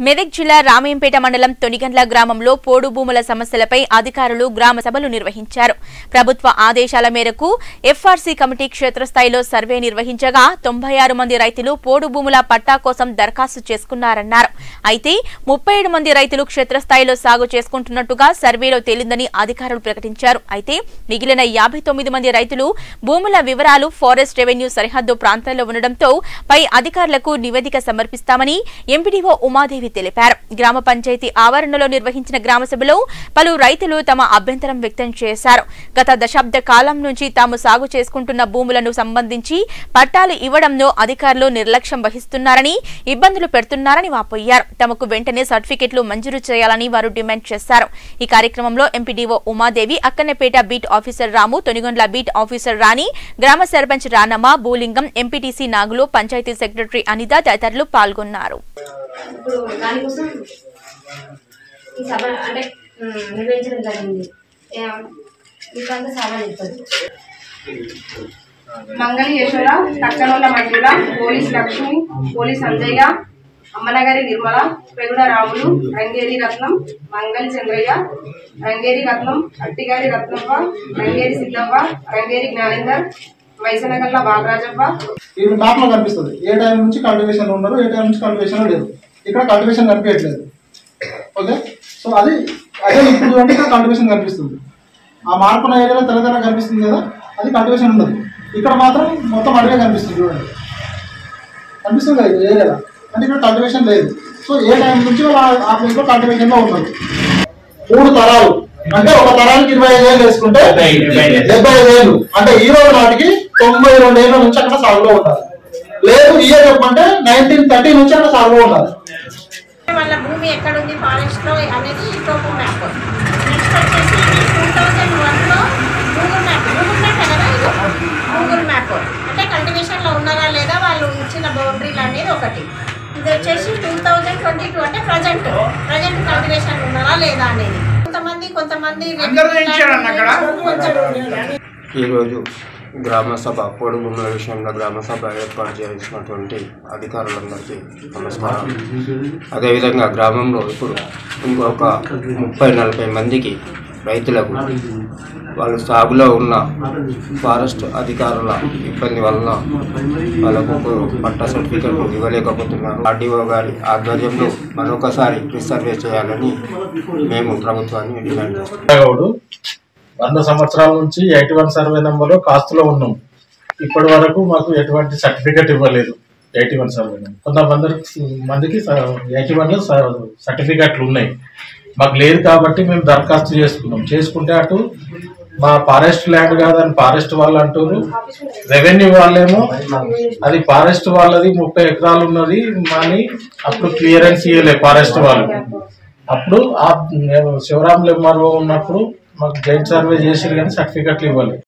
మెదక్ జిల్లా రామయంపేట మండలం తొనిగండ్ల గ్రామంలో పోడు భూముల సమస్యలపై అధికారులు గ్రామ సభలు నిర్వహించారు ప్రభుత్వ ఆదేశాల మేరకు ఎఫ్ఆర్సీ కమిటీ క్షేత్రస్థాయిలో సర్వే నిర్వహించగా తొంభై ఆరు మంది రైతులు పోడు భూముల పట్టా కోసం దరఖాస్తు చేసుకున్నారన్నారు అయితే ముప్పై ఏడు మంది రైతులు క్షేత్రస్థాయిలో సాగు చేసుకుంటున్నట్టుగా సర్వేలో తేలిందని అధికారులు ప్రకటించారు అయితే మిగిలిన యాభై తొమ్మిది మంది రైతులు భూముల వివరాలు ఫారెస్ట్ రెవెన్యూ సరిహద్దు ప్రాంతాల్లో ఉండడంతో పై అధికారులకు నివేదిక సమర్పిస్తామని ఎంపీడీఓ ఉమాదేవి తెలిపారు గ్రామ పంచాయతీ ఆవరణలో నిర్వహించిన గ్రామ సభలో పలు రైతులు తమ అభ్యంతరం వ్యక్తం చేశారు గత దశాబ్ద కాలం నుంచి తాము సాగు చేసుకుంటున్న భూములను సంబంధించి పట్టాలు ఇవ్వడంలో అధికారులు నిర్లక్ష్యం వహిస్తున్నారని ఇబ్బందులు పెడుతున్నారని వాపోయారు తమకు వెంటనే సర్టిఫికెట్లు మంజూరు చేయాలని వారు డిమాండ్ చేశారు ఈ కార్యక్రమంలో MPDO Umadevi Akkannapet beat officer Ramu Thonigondla beat officer Rani గ్రామ సర్పంచ్ రానమ్మ భూలింగం ఎంపీటీసీ నాగులు పంచాయతీ సెక్రటరీ అనిత తదితరులు పాల్గొన్నారు ఇప్పుడు దానికోసం ఈ సభ అంటే ఉమ్, నిర్వహించడం జరిగింది ఇదంతా సభ చెప్తుంది మంగళి యశోద కక్కనోళ్ళ మంజుల పోలీస్ లక్ష్మి పోలీస్ అంజయ్య అమ్మనగారి నిర్మల పెగుడ రాములు రంగేరి రత్నం మంగళి చంద్రయ్య రంగేరి రత్నం అట్టిగారి రత్నవ్వ రంగేరి సిద్ధవ్వ రంగేరి జ్ఞానేందర్ మైసనగల్ల బాలరాజవ్వ ఈ మ్యాప్ లో కనిపిస్తుంది ఏ టైం నుంచి కల్టివేషన్ లో ఉన్నారు ఏ టైం నుంచి కల్టివేషన్ లేదు ఇక్కడ కల్టివేషన్ కనిపించట్లేదు ఓకే సో అది అదే ఇప్పుడు చూడండి ఇక్కడ కల్టివేషన్ కనిపిస్తుంది ఆ మార్పున ఏరియాలో తెల్ల తెల్ల కనిపిస్తుంది కదా అది కల్టివేషన్ ఉండదు ఇక్కడ మాత్రం మొత్తం అడిగే కనిపిస్తుంది చూడండి కనిపిస్తుంది కదా ఈ ఏరియాలో అంటే ఇక్కడ కల్టివేషన్ లేదు సో ఏ టైం నుంచి వాళ్ళు ఆ- ఆ ప్లేస్ లో కల్టివేషన్ లో ఉన్నారు మూడు తరాలు అంటే ఒక తరానికి ఇరవై ఐదు వేలు వేసుకుంటే డెబ్బై ఐదు వేలు అంటే ఈ రోజు నాటికి తొంభై రెండు ఏళ్ళ నుంచి అక్కడ సాగులో ఉండాలి లేదు ఇయర్ చెప్పంటే నైన్టీన్ థర్టీ నుంచి అక్కడ సాగులో ఉండాలి వాళ్ళ భూమి ఎక్కడ ఉంది ఫారెస్ట్ లో అనేది టోపు మ్యాప్ నెక్స్ట్ వచ్చేసి టూ థౌజండ్ వన్ లో గూగుల్ మ్యాప్ గూగుల్ మ్యాప్ కదా ఇది గూగుల్ మ్యాప్ అంటే కల్టివేషన్ లో ఉన్నారా లేదా వాళ్ళు ఇచ్చిన బౌండరీలు అనేది ఒకటి ఇది వచ్చేసి టూ థౌజండ్ ట్వంటీ టూ అంటే ప్రజెంట్ ప్రజెంట్ కల్టివేషన్ ఉన్నారా లేదా అనేది కొంతమంది కొంతమంది కొంచెం ఈరోజు గ్రామ సభ పొడి భూముల విషయంలో గ్రామ సభ ఏర్పాటు చేసినటువంటి అధికారులందరికీ నమస్కారం అదేవిధంగా గ్రామంలో ఇప్పుడు ఇంకొక ముప్పై నలభై మందికి రైతులకు వాళ్ళు సాగులో ఉన్న ఫారెస్ట్ అధికారుల ఇబ్బంది వలన వాళ్ళకు పట్ట సర్టిఫికెట్ ఇవ్వలేకపోతున్నారు ఆర్డీఓ గారి ఆధ్వర్యంలో మరొకసారి రీసర్వే చేయాలని మేము ప్రభుత్వాన్ని డిమాండ్ చేస్తున్నాం గౌడు వంద సంవత్సరాల నుంచి ఎయిటీ వన్ సర్వే నెంబర్ కాస్తులో ఉన్నాం ఇప్పటి వరకు మాకు ఎటువంటి సర్టిఫికెట్ ఇవ్వలేదు ఎయిటీ వన్ సర్వే నెంబర్ కొంతమంది మందికి ఎయిటీ వన్ సర్టిఫికెట్లు ఉన్నాయి మాకు లేదు కాబట్టి మేము దరఖాస్తు చేసుకున్నాం చేసుకుంటే అటు మా ఫారెస్ట్ ల్యాండ్ కాదని ఫారెస్ట్ వాళ్ళు అంటారు రెవెన్యూ వాళ్ళేమో అది ఫారెస్ట్ వాళ్ళది ముప్పై ఎకరాలు ఉన్నది అని అప్పుడు క్లియరెన్స్ ఇవ్వలే ఫారెస్ట్ వాళ్ళు అప్పుడు ఆ మేము శివరాములు ఎంఆర్ఓ ఉన్నప్పుడు మాకు జైంట్ సర్వే చేసిరు కానీ సర్టిఫికెట్లు ఇవ్వాలి